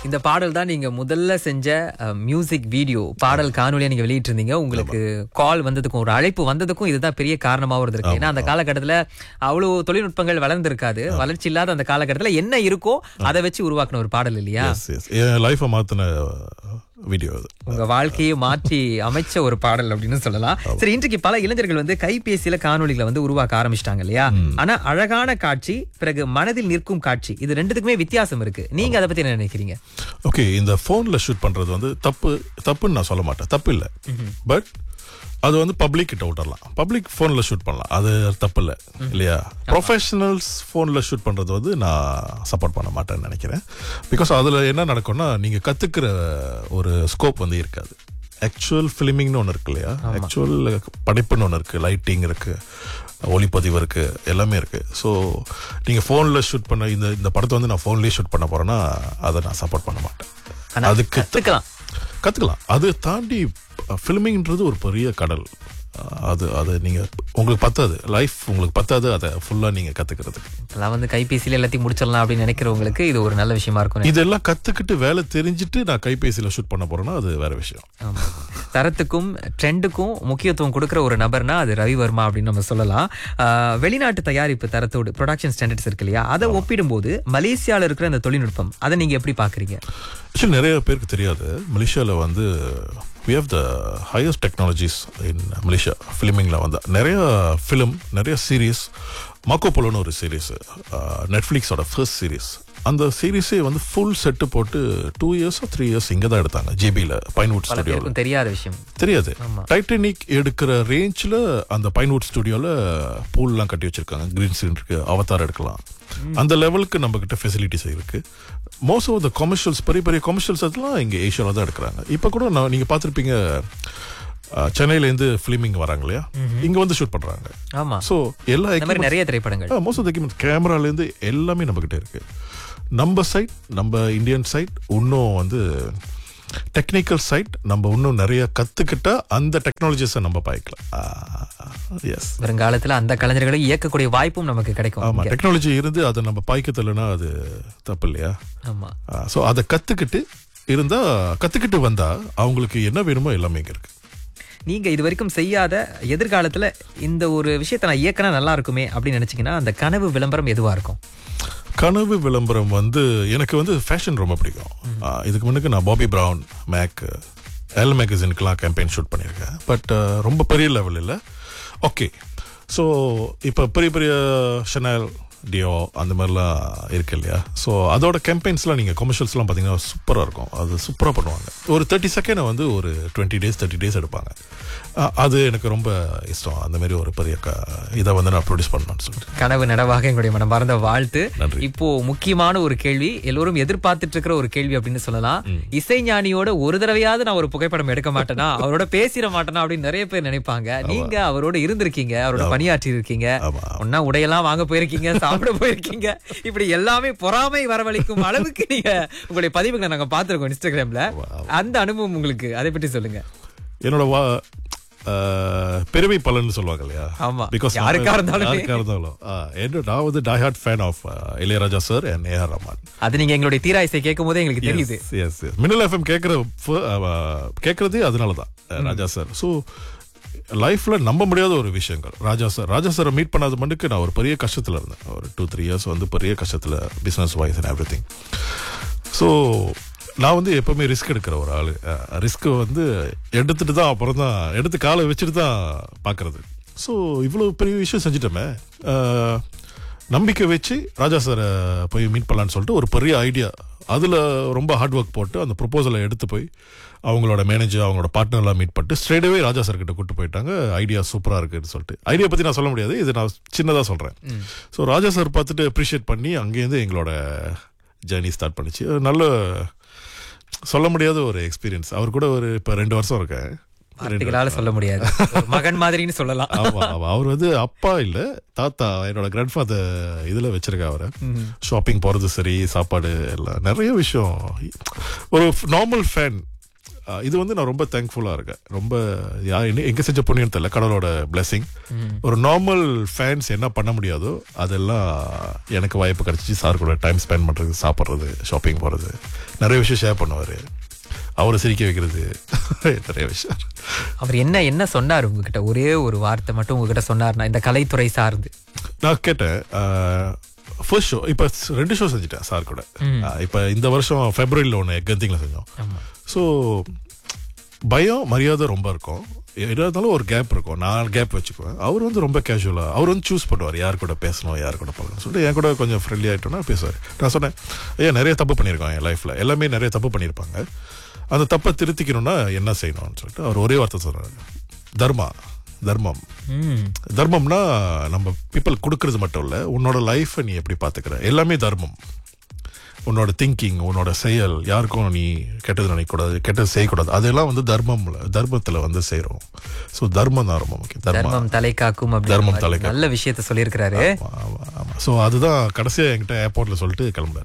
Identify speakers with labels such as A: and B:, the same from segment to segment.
A: இந்த பாடல் தான் நீங்க முதல்ல செஞ்ச மியூசிக் வீடியோ பாடல் காணொலியா நீங்க வெளியிட்டிருந்தீங்க உங்களுக்கு கால் வந்ததுக்கும் ஒரு அழைப்பு வந்ததுக்கும் இதுதான் பெரிய காரணமாவும் இருந்திருக்கு ஏன்னா அந்த காலகட்டத்துல அவ்வளவு தொழில்நுட்பங்கள் வளர்ந்திருக்காது வளர்ச்சி இல்லாத அந்த காலகட்டத்துல என்ன இருக்கோ அதை வச்சு உருவாக்குன ஒரு பாடல் இல்லையா
B: எஸ் எஸ் என் லைஃபை மாத்தின வீடியோ அது
A: உங்க வாழ்க்கையை மாற்றி அமைச்ச ஒரு பாடல் அப்படின்னு சொல்லலாம் சரி இன்றைக்கு பல இளைஞர்கள் வந்து கைபேசியில காணொளிகளை வந்து உருவாக்க ஆரம்பிச்சிட்டாங்க இல்லையா ஆனா அழகான காட்சி பிறகு மனதில் நிற்கும் காட்சி இது ரெண்டுத்துக்குமே வித்தியாசம் இருக்கு நீங்க அதை பத்தி என்ன நினைக்கிறீங்க
B: ஓகே இந்த ஃபோன்ல ஷூட் பண்றது வந்து தப்பு தப்புன்னு நான் சொல்ல மாட்டேன் தப்பு இல்லை பட் அது வந்து பப்ளிக் கிட்ட விட்டுறலாம் பப்ளிக் ஃபோனில் ஷூட் பண்ணலாம் அது தப்பு இல்லை இல்லையா ப்ரொஃபஷனல்ஸ் ஃபோனில் ஷூட் பண்ணுறது வந்து நான் சப்போர்ட் பண்ண மாட்டேன்னு நினைக்கிறேன் பிகாஸ் அதில் என்ன நடக்கும்னா நீங்கள் கற்றுக்கிற ஒரு ஸ்கோப் வந்து இருக்காது ஆக்சுவல் ஃபிலிமிங்னு ஒன்று இருக்கு இல்லையா ஆக்சுவல் படைப்புன்னு ஒன்று இருக்குது லைட்டிங் இருக்குது ஒளிப்பதிவு இருக்கு எல்லாமே இருக்கு ஸோ நீங்கள் ஃபோனில் ஷூட் பண்ண இந்த இந்த படத்தை வந்து நான் ஃபோன்லேயே ஷூட் பண்ண போறேன்னா அதை நான் சப்போர்ட் பண்ண மாட்டேன்
A: ஆனா
B: அதுக்கு
A: கத்துக்கலாம்
B: கத்துக்கலாம் அது தாண்டி ஃபிலிமிங்ன்றது ஒரு பெரிய கடல் அஹ் அது அது நீங்க உங்களுக்கு பத்தாது லைஃப் உங்களுக்கு பத்தாது அதை ஃபுல்லா நீங்க கத்துக்கிறதுக்கு
A: இப்பெல்லாம் வந்து கைபேசியில எல்லாத்தையும் முடிச்சிடலாம் அப்படின்னு நினைக்கிறவங்களுக்கு இது ஒரு நல்ல விஷயமா இருக்கும்
B: இதெல்லாம் கத்துக்கிட்டு வேலை தெரிஞ்சுட்டு நான் கைபேசியில ஷூட் பண்ண போறேன்னா அது வேற விஷயம்
A: ஆமா. தரத்துக்கும் ட்ரெண்டுக்கும் முக்கியத்துவம் கொடுக்கிற ஒரு நபர்னா அது ரவி வர்மா அப்படின்னு நம்ம சொல்லலாம் ஆஹ், வெளிநாட்டு தயாரிப்பு தரத்தோடு ப்ரொடக்ஷன் ஸ்டாண்டர்ட்ஸ் இருக்கு இல்லையா அதை ஒப்பிடும்போது மலேசியால இருக்கிற அந்த தொழில்நுட்பம் அதை நீங்க எப்படி பாக்குறீங்க
B: ஆக்சுவலி நிறைய பேருக்கு தெரியாது மலேசியாவில் வந்து we have the highest technologies in Malaysia ஃபிலிமிங்கில் வந்து நிறைய ஃபிலிம் நிறைய சீரீஸ் மாக்கோபோலோன்னு ஒரு சீரீஸ் நெட்ஃப்ளிக்ஸோட ஃபர்ஸ்ட் சீரீஸ் அந்த சீரீஸே வந்து ஃபுல் செட்டு போட்டு டூ இயர்ஸ் த்ரீ இயர்ஸ் இங்கே தான் எடுத்தாங்க ஜிபியில் பைன்வுட்
A: பல
B: ஸ்டுடியோவில்
A: பேருக்கும் தெரியாத விஷயம்
B: தெரியாது டைட்டானிக் எடுக்கிற ரேஞ்சில் அந்த பைன்வுட் ஸ்டுடியோவில் பூல்லாம் கட்டி வச்சிருக்காங்க கிரீன் சீன் இருக்கு அவதார் எடுக்கலாம் அந்த லெவலுக்கு நம்ம கிட்ட ஃபெசிலிட்டிஸ் இருக்கு மோஸ்ட் ஆஃப் த கமர்ஷியல்ஸ் பெரிய பெரிய கமர்ஷியல்ஸ் அதெல்லாம் இங்கே ஏஷியாவில் தான் எடுக்கிறாங்க இப்போ கூட நான் நீங்கள் பார்த்துருப்பீங்க சென்னையிலேருந்து ஃபிலிமிங் வராங்க இல்லையா இங்கே வந்து ஷூட் பண்ணுறாங்க
A: ஆமா
B: ஸோ எல்லா
A: இந்த மாதிரி நிறைய திரைப்படங்கள்
B: மோஸ்ட் ஆஃப் எக்யூப்மெண்ட் கேமராலேருந்து எல்லாமே நம்ம கிட்ட இருக்கு நம்ம சைட் நம்ம இந்தியன் சைட் இன்னும் வந்து டெக்னிக்கல் சைட் நம்ம இன்னும் நிறைய கத்துக்கிட்டா அந்த டெக்னாலஜிஸை நம்ம பாய்க்கலாம் எஸ்
A: வருங்காலத்துல அந்த கலைஞர்களை இயக்கக்கூடிய வாய்ப்பும் நமக்கு கிடைக்கும்
B: ஆமா
A: இங்க.
B: டெக்னாலஜி இருந்து அதை நம்ம பாய்க்கத்தலைன்னா அது தப்பு இல்லையா
A: ஆமா
B: ஸோ அதை கத்துக்கிட்டு இருந்தா கத்துக்கிட்டு வந்தா அவங்களுக்கு என்ன வேணுமோ எல்லாமே இங்க இருக்கு
A: நீங்க இது வரைக்கும் செய்யாத எதிர்காலத்துல இந்த ஒரு விஷயத்தை நான் இயக்கினா நல்லா இருக்குமே அப்படின்னு நினைச்சீங்கன்னா அந்த கனவு விளம்பரம் எதுவா இருக்கும்
B: கனவு விளம்பரம் வந்து எனக்கு வந்து ஃபேஷன் ரொம்ப பிடிக்கும் ஆ, இதுக்கு முன்னுக்கு நான் பாபி பிரவுன் மேக் எல் மேகசினுக்கெலாம் கேம்பெயின் ஷூட் பண்ணியிருக்கேன் பட் ரொம்ப பெரிய லெவல் இல்லை ஓகே ஸோ இப்போ பெரிய பெரிய ஷெனல் டியோ அந்த மாதிரிலாம் இருக்கு இல்லையா ஸோ அதோட கேம்பெயின்ஸ்லாம் நீங்கள் கொமர்ஷியல்ஸ்லாம் பார்த்தீங்கன்னா சூப்பராக இருக்கும் அது சூப்பராக பண்ணுவாங்க ஒரு தேர்ட்டி செகண்ட் வந்து ஒரு டுவெண்ட்டி டேஸ் தேர்ட்டி டேஸ் எடுப்பாங்க ஆ, அது எனக்கு ரொம்ப இஷ்டம் அந்த மாதிரி ஒரு பெரிய க இதை வந்து நான் ப்ரொடியூஸ் பண்ணணும்னு சொல்லிட்டு
A: கனவு நனவாக எங்களுடைய மனமார்ந்த வாழ்த்து
B: நன்றி.
A: இப்போ முக்கியமான ஒரு கேள்வி எல்லோரும் எதிர்பார்த்துட்டு இருக்கிற ஒரு கேள்வி அப்படின்னு சொல்லலாம் இசைஞானியோட ஒரு தடவையாவது நான் ஒரு புகைப்படம் எடுக்க மாட்டேனா அவரோட பேசிட மாட்டேனா அப்படின்னு நிறைய பேர் நினைப்பாங்க நீங்க அவரோட இருந்திருக்கீங்க அவரோட பணியாற்றி இருக்கீங்க
B: ஆமா.
A: ஒன்னா உடையெல்லாம் வாங்க போயிருக்கீங்க சாப்பிட போயிருக்கீங்க இப்படி எல்லாமே பொறாமை வரவழைக்கும் அளவுக்கு நீங்க உங்களுடைய பதிவுகளை நாங்க பார்த்திருக்கோம் இன்ஸ்டாகிராம்ல அந்த அனுபவம் உங்களுக்கு அதை பற்றி சொல்லுங்க
B: என்னோட வா அஹ், பெருமை பலன்னு சொல்லுவாங்க இல்லையா
A: ஆமா.
B: Because
A: யாருக்கா
B: நான்
A: இருந்தாலுமே.
B: யாருக்கா இருந்தாலும் ஆ, என்ன நான் வந்து diehard fan of Ilaiyaraaja sir and AR Rahman
A: அது நீங்க எங்களுடைய தீரா இசை கேட்கும் போதே எங்களுக்கு தெரியுது
B: எஸ் எஸ் மின்னல் எஃப்எம் கேட்குற கேட்கறதே அதனால தான் ராஜா சார் ஸோ லைஃப்ல நம்ப முடியாத ஒரு விஷயங்கள் ராஜா சார் ராஜா சாரை மீட் பண்ணாத மண்டுக்கு நான் ஒரு பெரிய கஷ்டத்துல இருந்தேன் ஒரு டூ த்ரீ இயர்ஸ் வந்து பெரிய கஷ்டத்துல business wise and everything so நான் வந்து எப்பவுமே ரிஸ்க் எடுக்கிற ஒரு ஆள் ரிஸ்க் வந்து எடுத்துட்டு தான் அப்புறம் தான் எடுத்து காலை வச்சுட்டு தான் பார்க்கறது ஸோ இவ்வளோ பெரிய விஷயம் செஞ்சிட்டோமே அஹ், நம்பிக்கை வச்சு ராஜா சாரை போய் மீட் பண்ணலான்னு சொல்லிட்டு ஒரு பெரிய ஐடியா அதில் ரொம்ப ஹார்ட் ஒர்க் போட்டு அந்த ப்ரொபோசலை எடுத்து போய் அவங்களோட மேனேஜர் அவங்களோட பார்ட்னர்லாம் மீட் பண்ணிட்டு ஸ்ட்ரெயிட்டவே ராஜா சார் கிட்ட கூட்டு போயிட்டாங்க ஐடியா சூப்பராக இருக்குன்னு சொல்லிட்டு ஐடியா பற்றி நான் சொல்ல முடியாது இது நான் சின்னதாக சொல்கிறேன் ஸோ ராஜா சார் பார்த்துட்டு அப்ரிஷியேட் பண்ணி அங்கேருந்து எங்களோட ஜேர்னி ஸ்டார்ட் பண்ணிச்சு நல்ல சொல்ல முடியாத ஒரு எக்ஸ்பீரியன்ஸ் அவர் கூட ஒரு இப்போ ரெண்டு வருஷம் இருக்கேன்
A: வார்த்தைகளால சொல்ல முடியாது ஒரு மகன் மாதிரின்னு சொல்லலாம்
B: ஆமா ஆமா அவர் வந்து அப்பா இல்ல தாத்தா என்னோட கிராண்ட் ஃபாதர் இதுல வச்சிருக்க அவரை ஷாப்பிங் போறது சரி சாப்பாடு எல்லாம் நிறைய விஷயம் ஒரு நார்மல் ஃபேன் அஹ், இது வந்து நான் ரொம்ப தேங்க்ஃபுல்லா இருக்கேன் ரொம்ப யா- என்ன- எங்க செஞ்ச புண்ணியம் தெரியல கடவுளோட blessing ஒரு நார்மல் ஃபேன்ஸ் என்ன பண்ண முடியாதோ அதெல்லாம் எனக்கு வாய்ப்பு கிடைச்சிச்சு சார் கூட டைம் ஸ்பெண்ட் பண்றது சாப்பிட்றது ஷாப்பிங் போறது நிறைய விஷயம் ஷேர் பண்ணுவாரு அவரை சிரிக்க வைக்கிறது நிறைய விஷயம்
A: அவர் என்ன என்ன சொன்னார் உங்ககிட்ட ஒரே ஒரு வார்த்தை மட்டும் உங்ககிட்ட சொன்னார்னா இந்த கலைத்துறை சார்ந்து
B: நான் கேட்டேன் ஃபர்ஸ்ட் ஷோ இப்போ ரெண்டு ஷோ செஞ்சுட்டேன் சார் கூட இப்போ இந்த வருஷம் ஃபெப்ரவரியில் ஒன்று கந்திங்கில் செஞ்சோம்
A: ஆமா
B: ஸோ பயம் மரியாதை ரொம்ப இருக்கும் எதா இருந்தாலும் ஒரு கேப் இருக்கும் நான் கேப் வச்சுக்குவேன் அவர் வந்து ரொம்ப கேஷுவலாக அவர் வந்து சூஸ் பண்ணுவார் யார் கூட பேசணும் யார் கூட பழகணும் சொல்லிட்டு என் கூட கொஞ்சம் ஃப்ரெண்ட்லி ஆகிட்டோன்னா பேசுவார் நான் சொன்னேன் ஐயா நிறைய தப்பு பண்ணியிருக்கோம் என் லைஃப்பில் எல்லாமே நிறைய தப்பு பண்ணியிருப்பாங்க அந்த தப்பை திருத்திக்கணும்னா என்ன செய்யணும்னு சொல்லிட்டு அவர் ஒரே வார்த்தை சொல்கிறாரு தர்மா தர்மம்
A: ம்
B: தர்மம்னா நம்ம பீப்புள் கொடுக்கறது மட்டும் இல்லை உன்னோட லைஃப்பை நீ எப்படி பார்த்துக்கிற எல்லாமே தர்மம் உன்னோட திங்கிங் உன்னோட செயல் யாருக்கும் நீ கெட்டது நினைக்கக்கூடாது கெட்டது செய்யக்கூடாது அதெல்லாம் வந்து தர்மம்ல தர்மத்தில் வந்து செய்கிறோம் ஸோ தர்மம் தான் ரொம்ப முக்கியம் தர்மம்
A: தர்மம் தலை காக்கும் அப்படின்னு
B: தர்மம்
A: மாதிரி
B: தலை காக்கும்.
A: நல்ல விஷயத்த சொல்லியிருக்கிறாரு
B: ஆமாம் ஸோ அதுதான் கடைசியாக என்கிட்ட ஏர்போர்ட்டில் சொல்லிட்டு கிளம்புறாரு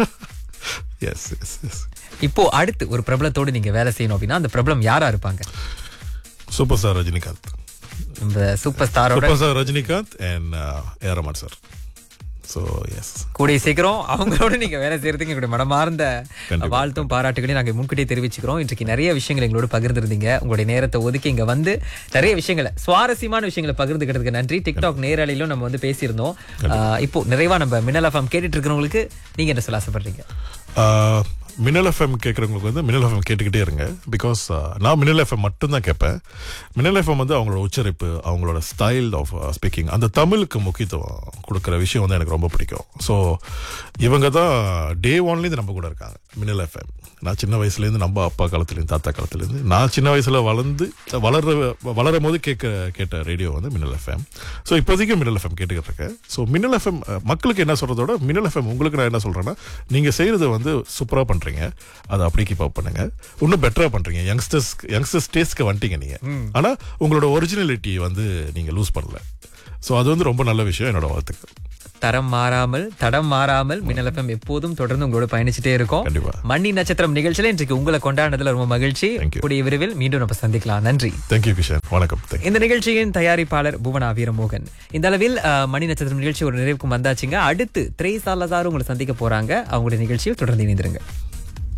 B: எஸ் எஸ் எஸ்
A: இப்போ அடுத்து ஒரு பிரபலத்தோடு நீங்க வேலை செய்யணும் அப்படின்னா அந்த பிரபலம் யாரா இருப்பாங்க
B: சூப்பர் ஸ்டார் ரஜினிகாந்த்
A: இந்த சூப்பர் ஸ்டாரோட
B: சூப்பர் ஸ்டார் ரஜினிகாந்த் அண்ட் ஏரமான் சார் ஸோ எஸ்
A: கூடிய சீக்கிரம் அவங்களோட நீங்க வேலை செய்யறதுக்கு எங்களுடைய மனமார்ந்த
B: கண்டிப்பா.
A: வாழ்த்தும் பாராட்டுகளையும் நாங்க முன்கூட்டியே தெரிவிச்சுக்கிறோம் இன்றைக்கு நிறைய விஷயங்கள் எங்களோட பகிர்ந்திருந்தீங்க உங்களுடைய நேரத்தை ஒதுக்கி இங்க வந்து நிறைய விஷயங்களை சுவாரஸ்யமான விஷயங்களை பகிர்ந்துக்கிறதுக்கு நன்றி டிக்டாக் நேரலையிலும் நம்ம வந்து பேசியிருந்தோம் ஆஹ் இப்போ நிறைவா நம்ம மின்னல் எஃப்எம் கேட்டுட்டு இருக்கிறவங்களுக்கு நீங்க என்ன சொல்ல ஆசைப்படுறீங்க
B: ஆஹ், மின்னல் எஃப்எம் கேட்குறவங்களுக்கு வந்து மின்னல் எஃப்எம் கேட்டுக்கிட்டே இருங்க பிகாஸ் நான் மின்னல் எஃப்எம் மட்டும்தான் கேட்பேன் மின்னல் எஃப்எம் வந்து அவங்களோட உச்சரிப்பு அவங்களோட ஸ்டைல் ஆஃப் ஸ்பீக்கிங் அந்த தமிழுக்கு முக்கியத்துவம் கொடுக்குற விஷயம் வந்து எனக்கு ரொம்ப பிடிக்கும் ஸோ இவங்க தான் டே ஒன்லேருந்து நம்ம கூட இருக்காங்க மின்னல் எஃப்எம் நான் சின்ன வயசுலேருந்து நம்ம அப்பா காலத்துலேருந்து தாத்தா காலத்துலேருந்து நான் சின்ன வயசில் வளர்ந்து வளர்ற வளரும் போது கேட்க கேட்ட ரேடியோ வந்து மின்னல் எஃப்எம் ஸோ இப்போதைக்கு மின்னல் எஃப்எம் கேட்டுக்கிட்டு இருக்கேன் ஸோ மின்னல் எஃப்எம் மக்களுக்கு என்ன சொல்கிறதோட மின்னல் எஃப்எம் உங்களுக்கு நான் என்ன சொல்கிறேன்னா நீங்கள் செய்கிறது வந்து சூப்பராக பண்ணுறீங்க அதை அப்படி கீப் அப் பண்ணுங்க இன்னும் பெட்டராக பண்ணுறீங்க யங்ஸ்டர்ஸ் யங்ஸ்டர்ஸ் டேஸ்க்கு வந்துட்டீங்க நீங்கள் ஆனால் உங்களோட ஒரிஜினாலிட்டி வந்து நீங்கள் லூஸ் பண்ணல ஸோ அது வந்து ரொம்ப நல்ல விஷயம் என்னோட வாழ்த்துக்கள்
A: தரம் மாறாமல் தடம் மாறாமல் மின்னல் எஃப்எம் எப்போதும் தொடர்ந்து உங்களோட பயணிச்சுட்டே இருக்கோம்
B: கண்டிப்பா.
A: மண்ணி நட்சத்திரம் நிகழ்ச்சியில இன்றைக்கு உங்களை கொண்டாடுனதுல ரொம்ப மகிழ்ச்சி
B: Thank you.
A: கூடிய விரைவில் மீண்டும் நம்ம சந்திக்கலாம் நன்றி
B: தேங்க்யூ கிஷன் வணக்கம் தேங்க்யூ
A: இந்த நிகழ்ச்சியின் தயாரிப்பாளர் புவனா வீரமோகன் இந்த அளவில் அஹ், மணி நட்சத்திரம் நிகழ்ச்சி ஒரு நிறைவுக்கு வந்தாச்சுங்க அடுத்து திரை சாலதாரும் உங்களை சந்திக்க போறாங்க அவங்களுடைய நிகழ்ச்சியில் தொடர்ந்து இணைந்திருங்க